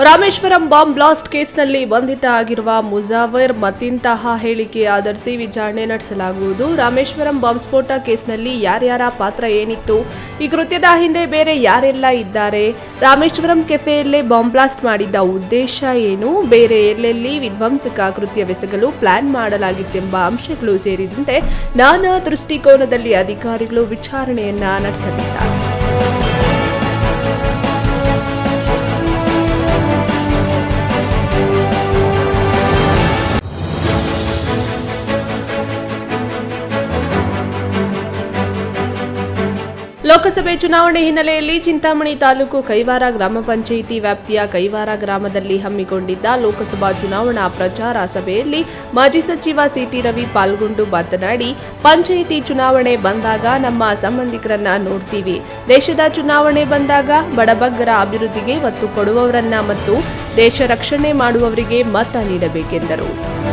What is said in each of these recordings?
Rameswaram bomb blast ಕೇಸ್ನಲ್ಲಿ ಬಂಧಿತ ಆಗಿರುವ ಮುಜಾವರ್ ಮತ್ತಿಂತಹ ಹೇಳಿಕೆ ಆಧರಿಸಿ ವಿಚಾರಣೆ ನಡೆಸಲಾಗುವುದು ರಾಮೇಶ್ವರಂ ಬಾಂಬ್ ಸ್ಫೋಟ ಕೇಸ್ನಲ್ಲಿ ಯಾರ್ಯಾರ ಪಾತ್ರ ಏನಿತ್ತು ಈ ಕೃತ್ಯದ ಹಿಂದೆ ಬೇರೆ ಯಾರೆಲ್ಲ ಇದ್ದಾರೆ ರಾಮೇಶ್ವರಂ ಕೆಫೆಯಲ್ಲೇ ಬಾಂಬ್ ಬ್ಲಾಸ್ಟ್ ಮಾಡಿದ್ದ ಉದ್ದೇಶ ಏನು ಬೇರೆ ಎಲ್ಲೆಲ್ಲಿ ವಿಧ್ವಂಸಕ ಕೃತ್ಯವೆಸಗಲು ಪ್ಲಾನ್ ಮಾಡಲಾಗಿತ್ತೆಂಬ ಅಂಶಗಳು ಸೇರಿದಂತೆ ನಾನಾ ದೃಷ್ಟಿಕೋನದಲ್ಲಿ ಅಧಿಕಾರಿಗಳು ವಿಚಾರಣೆಯನ್ನ ನಡೆಸಲಿದ್ದಾರೆ ಲೋಕಸಭೆ ಚುನಾವಣೆ ಹಿನ್ನೆಲೆಯಲ್ಲಿ ಚಿಂತಾಮಣಿ ತಾಲೂಕು ಕೈವಾರ ಗ್ರಾಮ ಪಂಚಾಯಿತಿ ವ್ಯಾಪ್ತಿಯ ಕೈವಾರ ಗ್ರಾಮದಲ್ಲಿ ಹಮ್ಮಿಕೊಂಡಿದ್ದ ಲೋಕಸಭಾ ಚುನಾವಣಾ ಪ್ರಚಾರ ಸಭೆಯಲ್ಲಿ ಮಾಜಿ ಸಚಿವ ಸಿಟಿ ರವಿ ಪಾಲ್ಗೊಂಡು ಮಾತನಾಡಿ ಪಂಚಾಯಿತಿ ಚುನಾವಣೆ ಬಂದಾಗ ನಮ್ಮ ಸಂಬಂಧಿಕರನ್ನ ನೋಡ್ತೀವಿ ದೇಶದ ಚುನಾವಣೆ ಬಂದಾಗ ಬಡಬಗ್ಗರ ಅಭಿವೃದ್ಧಿಗೆ ಒತ್ತು ಕೊಡುವವರನ್ನ ಮತ್ತು ದೇಶ ರಕ್ಷಣೆ ಮಾಡುವವರಿಗೆ ಮತ ನೀಡಬೇಕೆಂದರು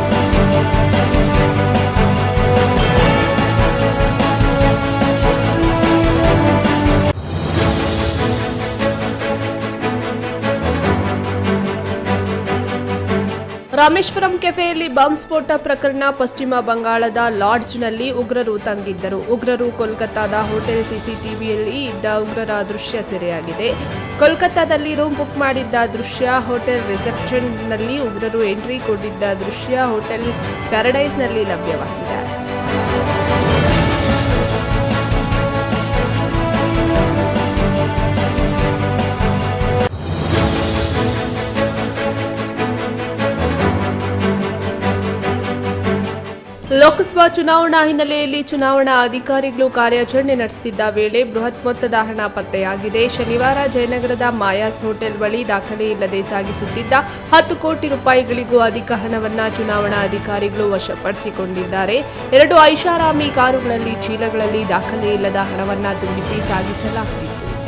ರಾಮೇಶ್ವರಂ ಕೆಫೆಯಲ್ಲಿ ಬಾಂಬ್ ಸ್ಫೋಟ ಪ್ರಕರಣ ಪಶ್ಚಿಮ ಬಂಗಾಳದ ಲಾಡ್ಜ್ನಲ್ಲಿ ಉಗ್ರರು ತಂಗಿದ್ದರು ಉಗ್ರರು ಕೋಲ್ಕತ್ತಾದ ಹೋಟೆಲ್ ಸಿಸಿಟಿವಿಯಲ್ಲಿ ಇದ್ದ ಉಗ್ರರ ದೃಶ್ಯ ಸೆರೆಯಾಗಿದೆ ಕೋಲ್ಕತ್ತಾದಲ್ಲಿ ರೂಮ್ ಬುಕ್ ಮಾಡಿದ್ದ ದೃಶ್ಯ ಹೋಟೆಲ್ ರಿಸೆಪ್ಷನ್ನಲ್ಲಿ ಉಗ್ರರು ಎಂಟ್ರಿ ಕೊಟ್ಟಿದ್ದ ದೃಶ್ಯ ಹೋಟೆಲ್ ಪ್ಯಾರಡೈಸ್ನಲ್ಲಿ ಲಭ್ಯವಾಗಿದೆ ಲೋಕಸಭಾ ಚುನಾವಣಾ ಹಿನ್ನೆಲೆಯಲ್ಲಿ ಚುನಾವಣಾ ಅಧಿಕಾರಿಗಳು ಕಾರ್ಯಾಚರಣೆ ನಡೆಸುತ್ತಿದ್ದ ವೇಳೆ ಬೃಹತ್ ಮೊತ್ತದ ಹಣ ಪತ್ತೆಯಾಗಿದೆ ಶನಿವಾರ ಜಯನಗರದ ಮಾಯಾಸ್ ಹೋಟೆಲ್ ಬಳಿ ದಾಖಲೆ ಇಲ್ಲದೆ ಸಾಗಿಸುತ್ತಿದ್ದ ಹತ್ತು ಕೋಟಿ ರೂಪಾಯಿಗಳಿಗೂ ಅಧಿಕ ಹಣವನ್ನ ಚುನಾವಣಾ ಅಧಿಕಾರಿಗಳು ವಶಪಡಿಸಿಕೊಂಡಿದ್ದಾರೆ ಎರಡು ಐಷಾರಾಮಿ ಕಾರುಗಳಲ್ಲಿ ಚೀಲಗಳಲ್ಲಿ ದಾಖಲೆ ಇಲ್ಲದ ಹಣವನ್ನ ತುಂಬಿಸಿ ಸಾಗಿಸಲಾಗುತ್ತಿತ್ತು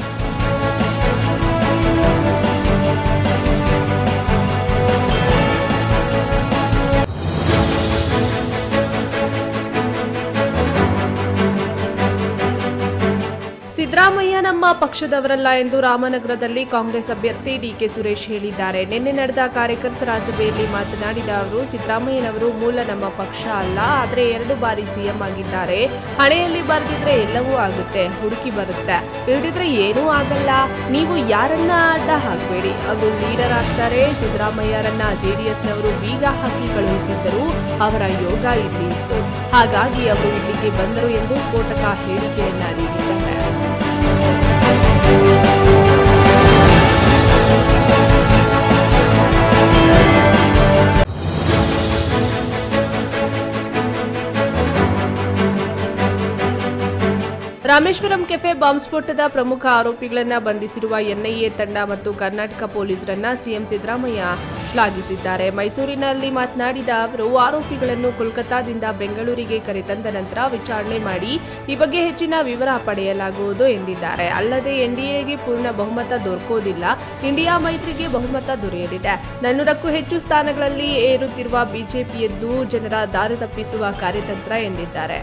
ಸಿದ್ದರಾಮಯ್ಯ ನಮ್ಮ ಪಕ್ಷದವರಲ್ಲ ಎಂದು ರಾಮನಗರದಲ್ಲಿ ಕಾಂಗ್ರೆಸ್ ಅಭ್ಯರ್ಥಿ ಡಿಕೆ ಸುರೇಶ್ ಹೇಳಿದ್ದಾರೆ ನಿನ್ನೆ ನಡೆದ ಕಾರ್ಯಕರ್ತರ ಸಭೆಯಲ್ಲಿ ಮಾತನಾಡಿದ ಅವರು ಸಿದ್ದರಾಮಯ್ಯನವರು ಮೂಲ ನಮ್ಮ ಪಕ್ಷ ಅಲ್ಲ ಆದರೆ ಎರಡು ಬಾರಿ ಸಿಎಂ ಆಗಿದ್ದಾರೆ ಹಣೆಯಲ್ಲಿ ಬರೆದಿದ್ರೆ ಎಲ್ಲವೂ ಆಗುತ್ತೆ ಹುಡುಕಿ ಬರುತ್ತೆ ಇಲ್ದಿದ್ರೆ ಏನೂ ಆಗಲ್ಲ ನೀವು ಯಾರನ್ನ ಅಡ್ಡ ಹಾಕಬೇಡಿ ಅವರು ಲೀಡರ್ ಆಗ್ತಾರೆ ಸಿದ್ದರಾಮಯ್ಯರನ್ನ ಜೆಡಿಎಸ್ನವರು ಬೀಗ ಹಾಕಿ ಕಳುಹಿಸಿದ್ದರು ಅವರ ಯೋಗ ಇಲ್ಲಿ ಇತ್ತು ಹಾಗಾಗಿ ಅವರು ಇಲ್ಲಿಗೆ ಬಂದರು ಎಂದು ಸ್ಫೋಟಕ ಹೇಳಿಕೆಯನ್ನ ನೀಡಿದ್ದಾರೆ ರಾಮೇಶ್ವರಂ ಕೆಫೆ ಬಾಂಬ್ ಸ್ಫೋಟದ ಪ್ರಮುಖ ಆರೋಪಿಗಳನ್ನ ಬಂಧಿಸಿರುವ ಎನ್ಐಎ ತಂಡ ಮತ್ತು ಕರ್ನಾಟಕ ಪೊಲೀಸರನ್ನ ಸಿಎಂ ಸಿದ್ದರಾಮಯ್ಯ ಶ್ಲಾಘಿಸಿದ್ದಾರೆ ಮೈಸೂರಿನಲ್ಲಿ ಮಾತನಾಡಿದ ಅವರು ಆರೋಪಿಗಳನ್ನು ಕೋಲ್ಕತ್ತಾದಿಂದ ಬೆಂಗಳೂರಿಗೆ ಕರೆತಂದ ನಂತರ ವಿಚಾರಣೆ ಮಾಡಿ ಈ ಬಗ್ಗೆ ಹೆಚ್ಚಿನ ವಿವರ ಪಡೆಯಲಾಗುವುದು ಎಂದಿದ್ದಾರೆ ಅಲ್ಲದೆ ಎನ್ಡಿಎಗೆ ಪೂರ್ಣ ಬಹುಮತ ದೊರಕೋದಿಲ್ಲ ಇಂಡಿಯಾ ಮೈತ್ರಿಗೆ ಬಹುಮತ ದೊರೆಯಲಿದೆ ನಾನ್ನೂರಕ್ಕೂ ಹೆಚ್ಚು ಸ್ಥಾನಗಳಲ್ಲಿ ಏರುತ್ತಿರುವ ಬಿಜೆಪಿಯದ್ದು ಜನರ ದಾರಿ ತಪ್ಪಿಸುವ ಕಾರ್ಯತಂತ್ರ ಎಂದಿದ್ದಾರೆ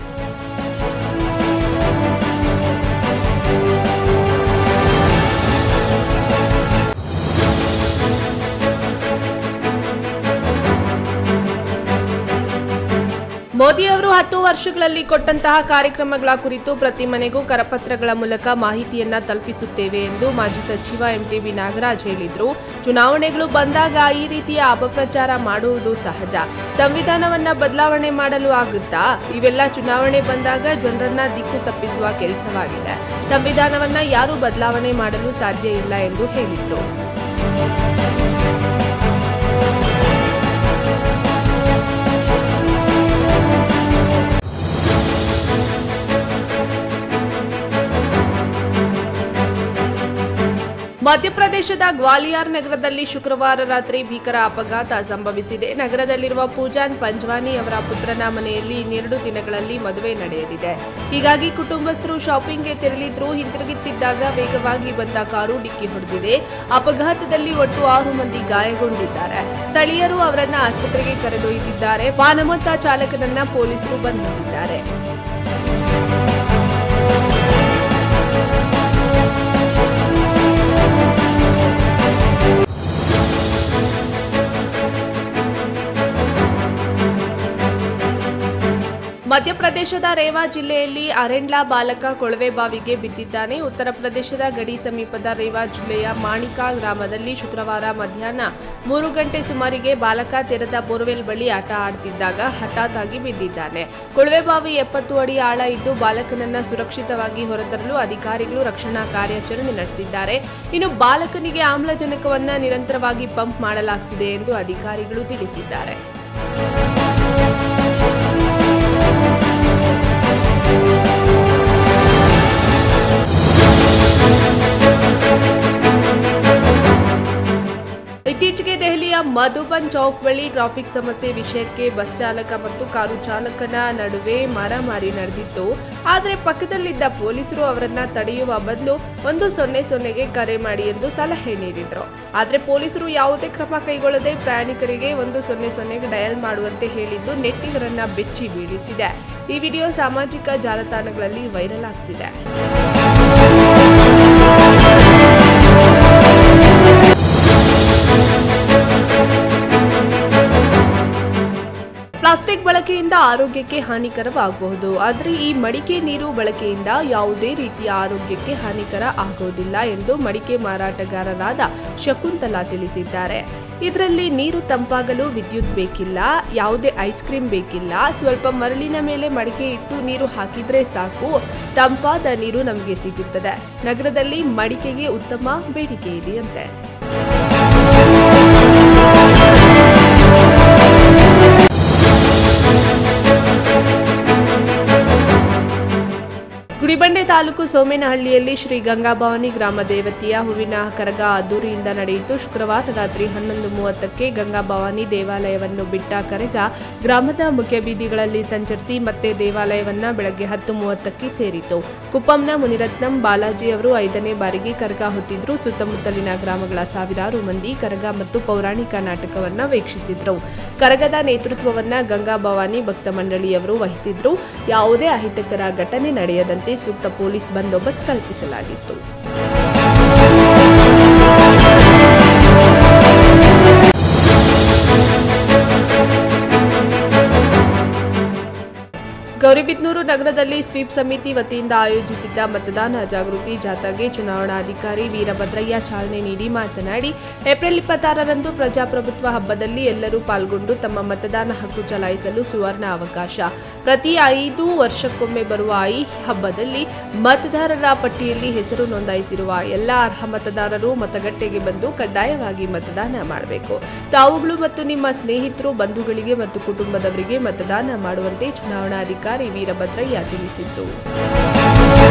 ಮೋದಿ ಅವರು ಹತ್ತು ವರ್ಷಗಳಲ್ಲಿ ಕೊಟ್ಟಂತಹ ಕಾರ್ಯಕ್ರಮಗಳ ಕುರಿತು ಪ್ರತಿ ಮನೆಗೂ ಕರಪತ್ರಗಳ ಮೂಲಕ ಮಾಹಿತಿಯನ್ನ ತಲುಪಿಸುತ್ತೇವೆ ಎಂದು ಮಾಜಿ ಸಚಿವ ಎಂಟಿಬಿ ನಾಗರಾಜ್ ಹೇಳಿದ್ರು ಚುನಾವಣೆಗಳು ಬಂದಾಗ ಈ ರೀತಿಯ ಅಪಪ್ರಚಾರ ಮಾಡುವುದು ಸಹಜ ಸಂವಿಧಾನವನ್ನ ಬದಲಾವಣೆ ಮಾಡಲು ಆಗುತ್ತಾ ಇವೆಲ್ಲ ಚುನಾವಣೆ ಬಂದಾಗ ಜನರನ್ನ ದಿಕ್ಕು ತಪ್ಪಿಸುವ ಕೆಲಸವಾಗಿದೆ ಸಂವಿಧಾನವನ್ನ ಯಾರೂ ಬದಲಾವಣೆ ಮಾಡಲು ಸಾಧ್ಯ ಇಲ್ಲ ಎಂದು ಹೇಳಿದ್ರು ಮಧ್ಯಪ್ರದೇಶದ ಗ್ವಾಲಿಯರ್ ನಗರದಲ್ಲಿ ಶುಕ್ರವಾರ ರಾತ್ರಿ ಭೀಕರ ಅಪಘಾತ ಸಂಭವಿಸಿದೆ ನಗರದಲ್ಲಿರುವ ಪೂಜಾನ್ ಪಂಜ್ವಾನಿ ಅವರ ಪುತ್ರನ ಮನೆಯಲ್ಲಿ ಇನ್ನೆರಡು ದಿನಗಳಲ್ಲಿ ಮದುವೆ ನಡೆಯಲಿದೆ ಹೀಗಾಗಿ ಕುಟುಂಬಸ್ಥರು ಶಾಪಿಂಗ್ಗೆ ತೆರಳಿದ್ರು ಹಿಂತಿರುಗುತ್ತಿದ್ದಾಗ ವೇಗವಾಗಿ ಬಂದ ಕಾರು ಡಿಕ್ಕಿ ಹೊಡೆದಿದೆ ಅಪಘಾತದಲ್ಲಿ ಒಟ್ಟು ಆರು ಮಂದಿ ಗಾಯಗೊಂಡಿದ್ದಾರೆ ಸ್ಥಳೀಯರು ಅವರನ್ನ ಆಸ್ಪತ್ರೆಗೆ ಕರೆದೊಯ್ದಿದ್ದಾರೆ ವಾಹನಮತ್ತ ಚಾಲಕನನ್ನ ಪೊಲೀಸರು ಬಂಧಿಸಿದ್ದಾರೆ ಮಧ್ಯಪ್ರದೇಶದ ರೇವಾ ಜಿಲ್ಲೆಯಲ್ಲಿ ಅರೆಂಡ್ಲಾ ಬಾಲಕ ಕೊಳವೆ ಬಾವಿಗೆ ಬಿದ್ದಿದ್ದಾನೆ ಉತ್ತರ ಪ್ರದೇಶದ ಗಡಿ ಸಮೀಪದ ರೇವಾ ಜಿಲ್ಲೆಯ ಮಾಣಿಕಾ ಗ್ರಾಮದಲ್ಲಿ ಶುಕ್ರವಾರ ಮಧ್ಯಾಹ್ನ ಮೂರು ಗಂಟೆ ಸುಮಾರಿಗೆ ಬಾಲಕ ತೆರೆದ ಬೋರ್ವೆಲ್ ಬಳಿ ಆಟ ಆಡ್ತಿದ್ದಾಗ ಹಠಾತ್ ಆಗಿ ಬಿದ್ದಿದ್ದಾನೆ ಕೊಳವೆ ಬಾವಿ ಎಪ್ಪತ್ತು ಅಡಿ ಆಳ ಇದ್ದು ಬಾಲಕನನ್ನ ಸುರಕ್ಷಿತವಾಗಿ ಹೊರತರಲು ಅಧಿಕಾರಿಗಳು ರಕ್ಷಣಾ ಕಾರ್ಯಾಚರಣೆ ನಡೆಸಿದ್ದಾರೆ ಇನ್ನು ಬಾಲಕನಿಗೆ ಆಮ್ಲಜನಕವನ್ನ ನಿರಂತರವಾಗಿ ಪಂಪ್ ಮಾಡಲಾಗ್ತಿದೆ ಎಂದು ಅಧಿಕಾರಿಗಳು ತಿಳಿಸಿದ್ದಾರೆ ಇತ್ತೀಚೆಗೆ ದೆಹಲಿಯ ಮಧುಬನ್ ಚೌಕ್ ಬಳಿ ಟ್ರಾಫಿಕ್ ಸಮಸ್ಯೆ ವಿಷಯಕ್ಕೆ ಬಸ್ ಚಾಲಕ ಮತ್ತು ಕಾರು ಚಾಲಕನ ನಡುವೆ ಮಾರಾಮಾರಿ ನಡೆದಿತ್ತು ಆದರೆ ಪಕ್ಕದಲ್ಲಿದ್ದ ಪೊಲೀಸರು ಅವರನ್ನ ತಡೆಯುವ ಬದಲು ಒಂದು ಸೊನ್ನೆ ಸೊನ್ನೆಗೆ ಕರೆ ಮಾಡಿ ಎಂದು ಸಲಹೆ ನೀಡಿದ್ರು ಆದರೆ ಪೊಲೀಸರು ಯಾವುದೇ ಕ್ರಮ ಕೈಗೊಳ್ಳದೆ ಪ್ರಯಾಣಿಕರಿಗೆ ಒಂದು ಸೊನ್ನೆ ಸೊನ್ನೆಗೆ ಡಯಲ್ ಮಾಡುವಂತೆ ಹೇಳಿದ್ದು ನೆಟ್ಟಿಗರನ್ನ ಬೆಚ್ಚಿ ಬೀಳಿಸಿದೆ ಈ ವಿಡಿಯೋ ಸಾಮಾಜಿಕ ಜಾಲತಾಣಗಳಲ್ಲಿ ವೈರಲ್ ಆಗ್ತಿದೆ ಪ್ಲಾಸ್ಟಿಕ್ ಬಳಕೆಯಿಂದ ಆರೋಗ್ಯಕ್ಕೆ ಹಾನಿಕರವಾಗಬಹುದು ಆದರೆ ಈ ಮಡಿಕೆ ನೀರು ಬಳಕೆಯಿಂದ ಯಾವುದೇ ರೀತಿಯ ಆರೋಗ್ಯಕ್ಕೆ ಹಾನಿಕರ ಆಗೋದಿಲ್ಲ ಎಂದು ಮಡಿಕೆ ಮಾರಾಟಗಾರರಾದ ಶಕುಂತಲಾ ತಿಳಿಸಿದ್ದಾರೆ ಇದರಲ್ಲಿ ನೀರು ತಂಪಾಗಲು ವಿದ್ಯುತ್ ಬೇಕಿಲ್ಲ ಯಾವುದೇ ಐಸ್ ಕ್ರೀಮ್ ಬೇಕಿಲ್ಲ ಸ್ವಲ್ಪ ಮರಳಿನ ಮೇಲೆ ಮಡಿಕೆ ಇಟ್ಟು ನೀರು ಹಾಕಿದ್ರೆ ಸಾಕು ತಂಪಾದ ನೀರು ನಮಗೆ ಸಿಗುತ್ತದೆ ನಗರದಲ್ಲಿ ಮಡಿಕೆಗೆ ಉತ್ತಮ ಬೇಡಿಕೆ ಇದೆಯಂತೆ ಗುಡಿಬಂಡೆ ತಾಲೂಕು ಸೋಮೇನಹಳ್ಳಿಯಲ್ಲಿ ಶ್ರೀ ಗಂಗಾಭವಾನಿ ಗ್ರಾಮ ದೇವತೆಯ ಹೂವಿನ ಕರಗ ಅದ್ದೂರಿಯಿಂದ ನಡೆಯಿತು ಶುಕ್ರವಾರ ರಾತ್ರಿ ಹನ್ನೊಂದು ಮೂವತ್ತಕ್ಕೆ ಗಂಗಾಭವಾನಿ ದೇವಾಲಯವನ್ನು ಬಿಟ್ಟ ಕರಗ ಗ್ರಾಮದ ಮುಖ್ಯ ಬೀದಿಗಳಲ್ಲಿ ಸಂಚರಿಸಿ ಮತ್ತೆ ದೇವಾಲಯವನ್ನ ಬೆಳಗ್ಗೆ ಹತ್ತು ಮೂವತ್ತಕ್ಕೆ ಸೇರಿತು ಕುಪ್ಪಂನ ಮುನಿರತ್ನಂ ಬಾಲಾಜಿ ಅವರು ಐದನೇ ಬಾರಿಗೆ ಕರಗ ಹೊತ್ತಿದ್ರು ಸುತ್ತಮುತ್ತಲಿನ ಗ್ರಾಮಗಳ ಸಾವಿರಾರು ಮಂದಿ ಕರಗ ಮತ್ತು ಪೌರಾಣಿಕ ನಾಟಕವನ್ನ ವೀಕ್ಷಿಸಿದ್ರು ಕರಗದ ನೇತೃತ್ವವನ್ನ ಗಂಗಾ ಭವಾನಿ ಭಕ್ತ ಮಂಡಳಿಯವರು ವಹಿಸಿದ್ರು ಯಾವುದೇ ಅಹಿತಕರ ಘಟನೆ ನಡೆಯದಂತೆ ಸೂಕ್ತ ಪೊಲೀಸ್ ಬಂದೋಬಸ್ತ್ ಕಲ್ಪಿಸಲಾಗಿತ್ತು ಗೌರಿಬಿದನೂರು ನಗರದಲ್ಲಿ ಸ್ವೀಪ್ ಸಮಿತಿ ವತಿಯಿಂದ ಆಯೋಜಿಸಿದ್ದ ಮತದಾನ ಜಾಗೃತಿ ಜಾಥಾಗೆ ಚುನಾವಣಾಧಿಕಾರಿ ವೀರಭದ್ರಯ್ಯ ಚಾಲನೆ ನೀಡಿ ಮಾತನಾಡಿ ಏಪ್ರಿಲ್ ಇಪ್ಪತ್ತಾರರಂದು ಪ್ರಜಾಪ್ರಭುತ್ವ ಹಬ್ಬದಲ್ಲಿ ಎಲ್ಲರೂ ಪಾಲ್ಗೊಂಡು ತಮ್ಮ ಮತದಾನ ಹಕ್ಕು ಚಲಾಯಿಸಲು ಸುವರ್ಣ ಅವಕಾಶ ಪ್ರತಿ ಐದು ವರ್ಷಕ್ಕೊಮ್ಮೆ ಬರುವ ಈ ಹಬ್ಬದಲ್ಲಿ ಮತದಾರರ ಪಟ್ಟಿಯಲ್ಲಿ ಹೆಸರು ನೋಂದಾಯಿಸಿರುವ ಎಲ್ಲ ಅರ್ಹ ಮತದಾರರು ಮತಗಟ್ಟೆಗೆ ಬಂದು ಕಡ್ಡಾಯವಾಗಿ ಮತದಾನ ಮಾಡಬೇಕು ತಾವುಗಳು ಮತ್ತು ನಿಮ್ಮ ಸ್ನೇಹಿತರು ಬಂಧುಗಳಿಗೆ ಮತ್ತು ಕುಟುಂಬದವರಿಗೆ ಮತದಾನ ಮಾಡುವಂತೆ ಚುನಾವಣಾಧಿಕಾರಿ ವೀರಭದ್ರಯ್ಯ ತಿಳಿಸಿದ್ದು